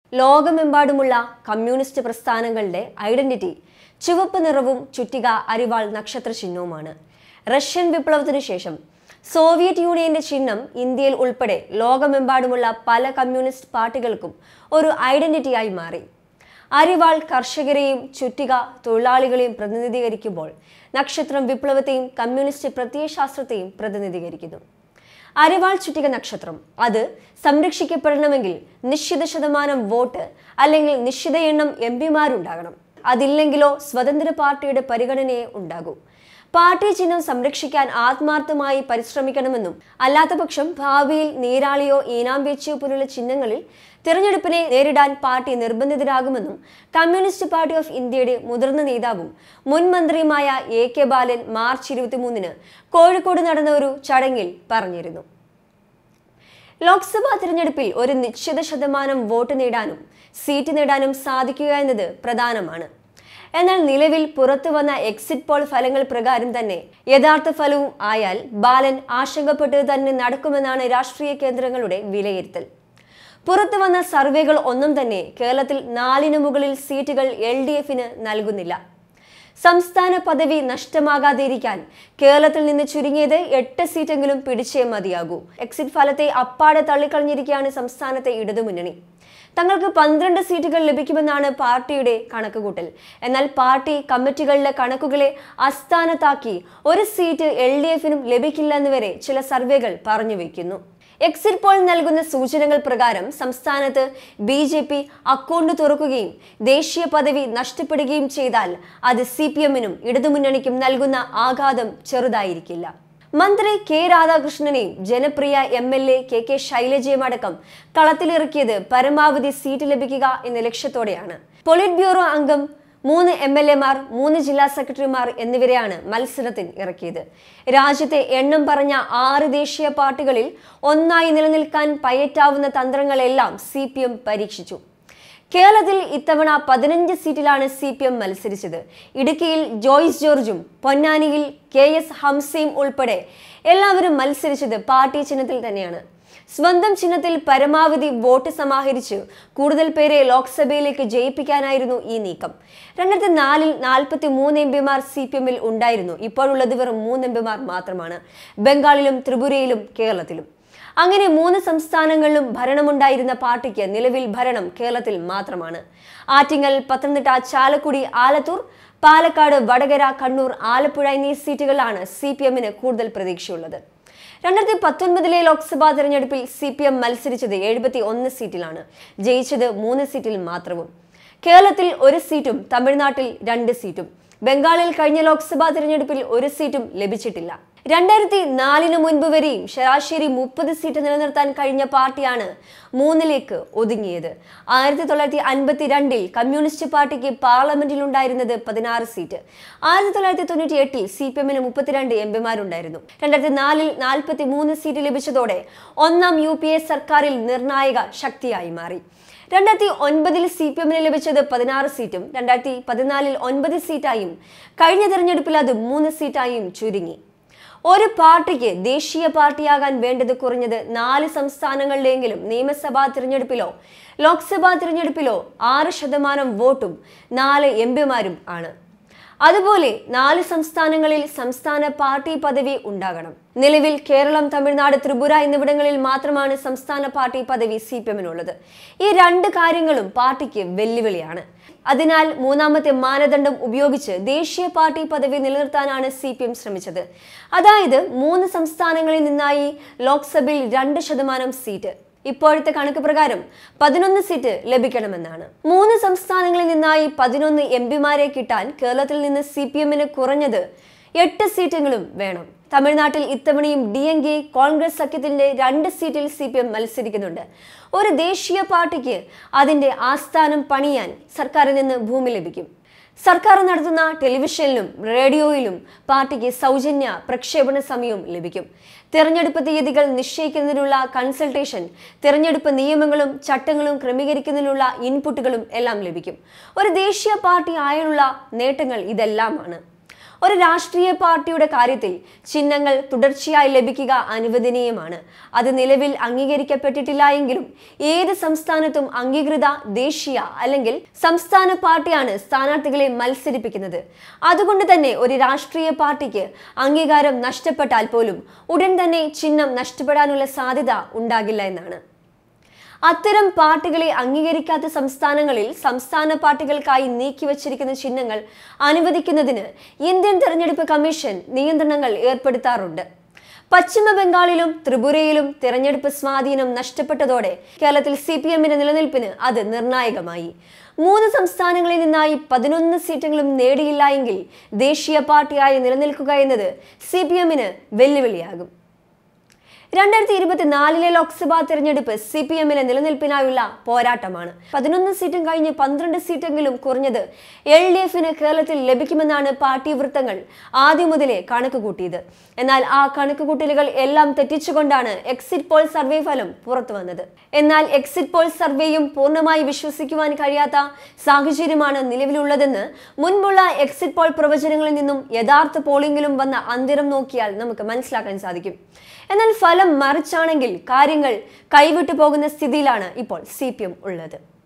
ലോകമെമ്പാടുമുള്ള കമ്മ്യൂണിസ്റ്റ് പ്രസ്ഥാനങ്ങളുടെ ഐഡന്റിറ്റി ചുവപ്പ് നിറവും ചുറ്റിക അരിവാൾ നക്ഷത്ര ചിഹ്നവുമാണ് റഷ്യൻ വിപ്ലവത്തിനു ശേഷം സോവിയറ്റ് യൂണിയന്റെ ചിഹ്നം ഇന്ത്യയിൽ ഉൾപ്പെടെ ലോകമെമ്പാടുമുള്ള പല കമ്മ്യൂണിസ്റ്റ് പാർട്ടികൾക്കും ഒരു ഐഡന്റിറ്റിയായി മാറി അരിവാൾ കർഷകരെയും ചുറ്റിക തൊഴിലാളികളെയും പ്രതിനിധീകരിക്കുമ്പോൾ നക്ഷത്രം വിപ്ലവത്തെയും കമ്മ്യൂണിസ്റ്റ് പ്രത്യയശാസ്ത്രത്തെയും പ്രതിനിധീകരിക്കുന്നു അരിവാൾ ചുറ്റിക നക്ഷത്രം അത് സംരക്ഷിക്കപ്പെടണമെങ്കിൽ നിശ്ചിത ശതമാനം വോട്ട് അല്ലെങ്കിൽ നിശ്ചിത എണ്ണം എം പിമാരുണ്ടാകണം അതില്ലെങ്കിലോ സ്വതന്ത്ര പാർട്ടിയുടെ പരിഗണനയെ ഉണ്ടാകൂ പാർട്ടി ചിഹ്നം സംരക്ഷിക്കാൻ ആത്മാർത്ഥമായി പരിശ്രമിക്കണമെന്നും അല്ലാത്തപക്ഷം ഭാവിയിൽ നീരാളിയോ ഈനാമ്പേച്ചിയോ പോലുള്ള ചിഹ്നങ്ങളിൽ തിരഞ്ഞെടുപ്പിനെ നേരിടാൻ പാർട്ടി നിർബന്ധിതരാകുമെന്നും കമ്മ്യൂണിസ്റ്റ് പാർട്ടി ഓഫ് ഇന്ത്യയുടെ മുതിർന്ന നേതാവും മുൻ മന്ത്രിയുമായ എ കെ ബാലൻ മാർച്ച് ഇരുപത്തിമൂന്നിന് കോഴിക്കോട് നടന്ന ഒരു ചടങ്ങിൽ പറഞ്ഞിരുന്നു ലോക്സഭാ തിരഞ്ഞെടുപ്പിൽ ഒരു നിശ്ചിത ശതമാനം വോട്ട് നേടാനും സീറ്റ് നേടാനും സാധിക്കുക എന്നത് പ്രധാനമാണ് എന്നാൽ നിലവിൽ പുറത്തു വന്ന എക്സിറ്റ് പോൾ ഫലങ്ങൾ പ്രകാരം തന്നെ യഥാർത്ഥ ഫലവും ആയാൽ ബാലൻ ആശങ്കപ്പെട്ട് തന്നെ നടക്കുമെന്നാണ് രാഷ്ട്രീയ കേന്ദ്രങ്ങളുടെ വിലയിരുത്തൽ പുറത്തു വന്ന സർവേകൾ ഒന്നും തന്നെ കേരളത്തിൽ നാലിന് മുകളിൽ സീറ്റുകൾ എൽ ഡി എഫിന് നൽകുന്നില്ല സംസ്ഥാന പദവി നഷ്ടമാകാതിരിക്കാൻ കേരളത്തിൽ നിന്ന് ചുരുങ്ങിയത് എട്ട് സീറ്റെങ്കിലും പിടിച്ചേ മതിയാകൂ എക്സിറ്റ് ഫലത്തെ അപ്പാടെ തള്ളിക്കളഞ്ഞിരിക്കുകയാണ് സംസ്ഥാനത്തെ ഇടതുമുന്നണി തങ്ങൾക്ക് പന്ത്രണ്ട് സീറ്റുകൾ ലഭിക്കുമെന്നാണ് പാർട്ടിയുടെ കണക്കുകൂട്ടൽ എന്നാൽ പാർട്ടി കമ്മിറ്റികളിലെ കണക്കുകളെ അസ്ഥാനത്താക്കി ഒരു സീറ്റ് എൽ ഡി എഫിനും ലഭിക്കില്ലെന്ന് വരെ ചില സർവേകൾ പറഞ്ഞു വയ്ക്കുന്നു എക്സിറ്റ് പോൾ നൽകുന്ന സൂചനകൾ പ്രകാരം സംസ്ഥാനത്ത് ബി ജെ പി അക്കൗണ്ട് തുറക്കുകയും ദേശീയ പദവി നഷ്ടപ്പെടുകയും ചെയ്താൽ അത് സി പി എമ്മിനും ഇടതുമുന്നണിക്കും നൽകുന്ന ആഘാതം ചെറുതായിരിക്കില്ല മന്ത്രി കെ രാധാകൃഷ്ണനെയും ജനപ്രിയ M L A K K ശൈലജയും അടക്കം കളത്തിലിറക്കിയത് പരമാവധി സീറ്റ് ലഭിക്കുക എന്ന ലക്ഷ്യത്തോടെയാണ് പൊളിറ്റ് ബ്യൂറോ അംഗം മൂന്ന് എം എൽ എമാർ മൂന്ന് ജില്ലാ സെക്രട്ടറിമാർ എന്നിവരെയാണ് മത്സരത്തിന് ഇറക്കിയത് രാജ്യത്തെ എണ്ണം പറഞ്ഞ ആറ് ദേശീയ പാർട്ടികളിൽ ഒന്നായി നിലനിൽക്കാൻ പയറ്റാവുന്ന തന്ത്രങ്ങളെല്ലാം സി പി എം പരീക്ഷിച്ചു കേരളത്തിൽ ഇത്തവണ പതിനഞ്ച് സീറ്റിലാണ് സി പി എം മത്സരിച്ചത് ഇടുക്കിയിൽ ജോയ്സ് ജോർജും പൊന്നാനിയിൽ കെ എസ് ഹംസയും ഉൾപ്പെടെ എല്ലാവരും മത്സരിച്ചത് പാർട്ടി ചിഹ്നത്തിൽ തന്നെയാണ് സ്വന്തം ചിഹ്നത്തിൽ പരമാവധി വോട്ട് സമാഹരിച്ച് കൂടുതൽ പേരെ ലോക്സഭയിലേക്ക് ജയിപ്പിക്കാനായിരുന്നു ഈ നീക്കം രണ്ടായിരത്തി നാലിൽ നാൽപ്പത്തി മൂന്ന് എം പിമാർ സി പി എമ്മിൽ ഉണ്ടായിരുന്നു ഇപ്പോഴുള്ളത് വെറും മൂന്ന് എം പിമാർ മാത്രമാണ് ബംഗാളിലും ത്രിപുരയിലും കേരളത്തിലും അങ്ങനെ മൂന്ന് സംസ്ഥാനങ്ങളിലും ഭരണമുണ്ടായിരുന്ന പാർട്ടിക്ക് നിലവിൽ ഭരണം കേരളത്തിൽ മാത്രമാണ് ആറ്റിങ്ങൽ പത്തനംതിട്ട ചാലക്കുടി ആലത്തൂർ പാലക്കാട് വടകര കണ്ണൂർ ആലപ്പുഴ എന്നീ സീറ്റുകളിലാണ് സി പി എമ്മിന് കൂടുതൽ പ്രതീക്ഷയുള്ളത് രണ്ടായിരത്തി പത്തൊൻപതിലെ ലോക്സഭാ തെരഞ്ഞെടുപ്പിൽ സി പി എം മത്സരിച്ചത് എഴുപത്തി ഒന്ന് സീറ്റിലാണ് ജയിച്ചത് മൂന്ന് സീറ്റിൽ മാത്രവും കേരളത്തിൽ ഒരു സീറ്റും തമിഴ്നാട്ടിൽ രണ്ട് സീറ്റും ബംഗാളിൽ കഴിഞ്ഞ ലോക്സഭാ തെരഞ്ഞെടുപ്പിൽ ഒരു സീറ്റും ലഭിച്ചിട്ടില്ല രണ്ടായിരത്തി നാലിന് മുൻപ് വരെയും ശരാശരി മുപ്പത് സീറ്റ് നിലനിർത്താൻ കഴിഞ്ഞ പാർട്ടിയാണ് മൂന്നിലേക്ക് ഒതുങ്ങിയത് ആയിരത്തി തൊള്ളായിരത്തി അൻപത്തി രണ്ടിൽ കമ്മ്യൂണിസ്റ്റ് പാർട്ടിക്ക് പാർലമെന്റിൽ ഉണ്ടായിരുന്നത് പതിനാറ് സീറ്റ് ആയിരത്തി തൊള്ളായിരത്തി തൊണ്ണൂറ്റി എട്ടിൽ സി പി എമ്മിന് മുപ്പത്തിരണ്ട് എം പിമാരുണ്ടായിരുന്നു രണ്ടായിരത്തി നാലിൽ നാൽപ്പത്തി മൂന്ന് സീറ്റ് ലഭിച്ചതോടെ ഒന്നാം യു പി എ സർക്കാരിൽ നിർണായക ശക്തിയായി മാറി രണ്ടായിരത്തി ഒൻപതിൽ സി പി എമ്മിന് ലഭിച്ചത് പതിനാറ് സീറ്റും രണ്ടായിരത്തി പതിനാലിൽ ഒൻപത് സീറ്റായും കഴിഞ്ഞ തെരഞ്ഞെടുപ്പിൽ അത് മൂന്ന് സീറ്റായും ചുരുങ്ങി ഒരു പാർട്ടിക്ക് ദേശീയ പാർട്ടിയാകാൻ വേണ്ടത് കുറഞ്ഞത് നാല് സംസ്ഥാനങ്ങളിലെങ്കിലും നിയമസഭാ തിരഞ്ഞെടുപ്പിലോ ലോക്സഭാ തിരഞ്ഞെടുപ്പിലോ ആറ് ശതമാനം വോട്ടും നാല് എം പിമാരും ആണ് അതുപോലെ നാല് സംസ്ഥാനങ്ങളിൽ സംസ്ഥാന പാർട്ടി പദവി ഉണ്ടാകണം നിലവിൽ കേരളം തമിഴ്നാട് ത്രിപുര എന്നിവിടങ്ങളിൽ മാത്രമാണ് സംസ്ഥാന പാർട്ടി പദവി സി പി എമ്മിനുള്ളത് ഈ രണ്ട് കാര്യങ്ങളും പാർട്ടിക്ക് വെല്ലുവിളിയാണ് അതിനാൽ മൂന്നാമത്തെ മാനദണ്ഡം ഉപയോഗിച്ച് ദേശീയ പാർട്ടി പദവി നിലനിർത്താനാണ് സി പി എം ശ്രമിച്ചത് അതായത് മൂന്ന് സംസ്ഥാനങ്ങളിൽ നിന്നായി ലോക്സഭയിൽ രണ്ട് ശതമാനം സീറ്റ് ഇപ്പോഴത്തെ കണക്ക് പ്രകാരം പതിനൊന്ന് സീറ്റ് ലഭിക്കണമെന്നാണ് മൂന്ന് സംസ്ഥാനങ്ങളിൽ നിന്നായി പതിനൊന്ന് എം പിമാരെ കിട്ടാൻ കേരളത്തിൽ നിന്ന് സി പി എമ്മിന് കുറഞ്ഞത് എട്ട് സീറ്റെങ്കിലും വേണം തമിഴ്നാട്ടിൽ ഇത്തവണയും ഡി എൻ കെ കോൺഗ്രസ് സഖ്യത്തിന്റെ രണ്ട് സീറ്റിൽ സി പി എം മത്സരിക്കുന്നുണ്ട് ഒരു ദേശീയ പാർട്ടിക്ക് അതിന്റെ ആസ്ഥാനം പണിയാൻ സർക്കാരിൽ നിന്ന് ഭൂമി ലഭിക്കും സർക്കാർ നടത്തുന്ന ടെലിവിഷനിലും റേഡിയോയിലും പാർട്ടിക്ക് സൗജന്യ പ്രക്ഷേപണ സമയവും ലഭിക്കും തെരഞ്ഞെടുപ്പ് തീയതികൾ നിശ്ചയിക്കുന്നതിനുള്ള കൺസൾട്ടേഷൻ തെരഞ്ഞെടുപ്പ് നിയമങ്ങളും ചട്ടങ്ങളും ക്രമീകരിക്കുന്നതിനുള്ള ഇൻപുട്ടുകളും എല്ലാം ലഭിക്കും ഒരു ദേശീയ പാർട്ടി ആയുള്ള നേട്ടങ്ങൾ ഇതെല്ലാമാണ് ഒരു രാഷ്ട്രീയ പാർട്ടിയുടെ കാര്യത്തിൽ ചിഹ്നങ്ങൾ തുടർച്ചയായി ലഭിക്കുക അനുവദനീയമാണ് അത് നിലവിൽ അംഗീകരിക്കപ്പെട്ടിട്ടില്ല എങ്കിലും ഏത് സംസ്ഥാനത്തും അംഗീകൃത ദേശീയ അല്ലെങ്കിൽ സംസ്ഥാന പാർട്ടിയാണ് സ്ഥാനാർത്ഥികളെ മത്സരിപ്പിക്കുന്നത് അതുകൊണ്ട് തന്നെ ഒരു രാഷ്ട്രീയ പാർട്ടിക്ക് അംഗീകാരം നഷ്ടപ്പെട്ടാൽ പോലും ഉടൻ തന്നെ ചിഹ്നം നഷ്ടപ്പെടാനുള്ള സാധ്യത ഉണ്ടാകില്ല എന്നാണ് അത്തരം പാർട്ടികളെ അംഗീകരിക്കാത്ത സംസ്ഥാനങ്ങളിൽ സംസ്ഥാന പാർട്ടികൾക്കായി നീക്കിവച്ചിരിക്കുന്ന ചിഹ്നങ്ങൾ അനുവദിക്കുന്നതിന് ഇന്ത്യൻ തെരഞ്ഞെടുപ്പ് കമ്മീഷൻ നിയന്ത്രണങ്ങൾ ഏർപ്പെടുത്താറുണ്ട് പശ്ചിമ ബംഗാളിലും ത്രിപുരയിലും തെരഞ്ഞെടുപ്പ് സ്വാധീനം നഷ്ടപ്പെട്ടതോടെ കേരളത്തിൽ സി പി എമ്മിന്റെ നിലനിൽപ്പിന് അത് നിർണായകമായി മൂന്ന് സംസ്ഥാനങ്ങളിൽ നിന്നായി പതിനൊന്ന് സീറ്റുകളും നേടിയില്ല എങ്കിൽ ദേശീയ പാർട്ടിയായി നിലനിൽക്കുക എന്നത് സി പി എമ്മിന് വെല്ലുവിളിയാകും രണ്ടായിരത്തി ഇരുപത്തിനാലിലെ ലോക്സഭാ തെരഞ്ഞെടുപ്പ് സി പി എമ്മിലെ നിലനിൽപ്പിനായുള്ള പോരാട്ടമാണ് പതിനൊന്ന് സീറ്റും കഴിഞ്ഞ് പന്ത്രണ്ട് സീറ്റെങ്കിലും കുറഞ്ഞത് എൽ ഡി എഫിന് കേരളത്തിൽ ലഭിക്കുമെന്നാണ് പാർട്ടി വൃത്തങ്ങൾ ആദ്യം മുതലേ കണക്ക് കൂട്ടിയത് എന്നാൽ ആ കണക്കുകൂട്ടലുകൾ എല്ലാം തെറ്റിച്ചുകൊണ്ടാണ് എക്സിറ്റ് പോൾ സർവേ ഫലം പുറത്തു വന്നത് എന്നാൽ എക്സിറ്റ് പോൾ സർവേയും പൂർണ്ണമായി വിശ്വസിക്കുവാൻ കഴിയാത്ത സാഹചര്യമാണ് നിലവിലുള്ളതെന്ന് മുൻപുള്ള എക്സിറ്റ് പോൾ പ്രവചനങ്ങളിൽ നിന്നും യഥാർത്ഥ പോളിംഗിലും വന്ന അന്തിരം നോക്കിയാൽ നമുക്ക് മനസ്സിലാക്കാൻ സാധിക്കും എന്നാൽ ഫലം മറിച്ചാണെങ്കിൽ കാര്യങ്ങൾ കൈവിട്ടു പോകുന്ന സ്ഥിതിയിലാണ് ഇപ്പോൾ സി ഉള്ളത്